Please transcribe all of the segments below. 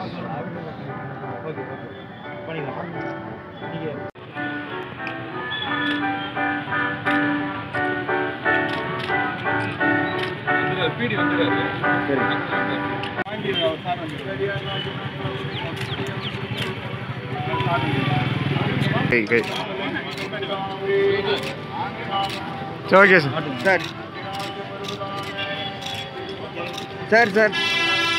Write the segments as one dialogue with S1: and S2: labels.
S1: okay okay பண்ணிக்கலாம் நீங்கள்
S2: PT வந்துடாரு
S1: சரி
S3: கை கை சரி okay sir sir sir sir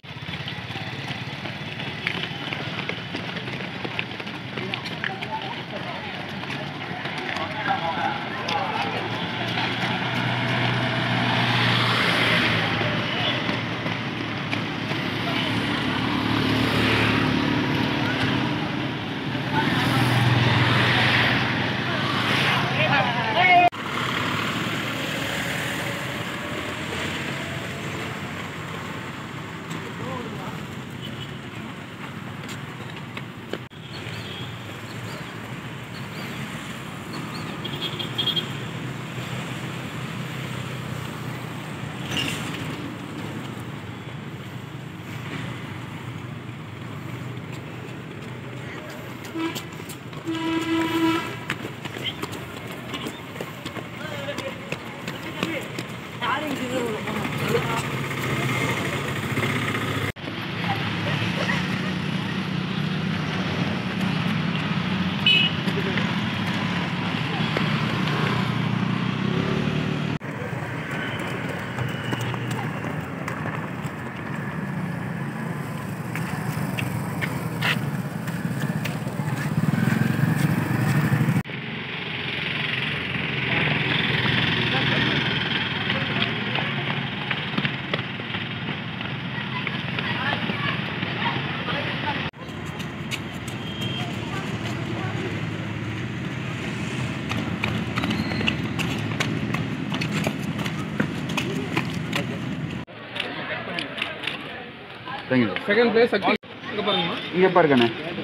S3: thank you
S2: second place Shakti இங்கே பாருங்கம்மா
S3: இங்கே பாருங்கண்ணே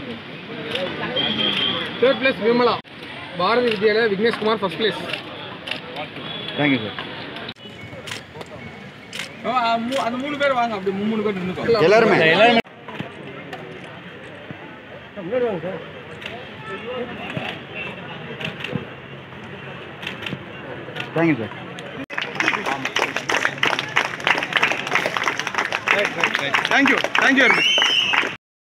S2: third place Vimala Bharathi Vidyalaya Vigneshkumar first place
S3: thank you sir
S2: அந்த மூணு பேர் வாங்க அப்படி மூணு பேர் நின்றுக்கோ
S3: எல்லாருமே thank you sir
S1: thank you thank you very much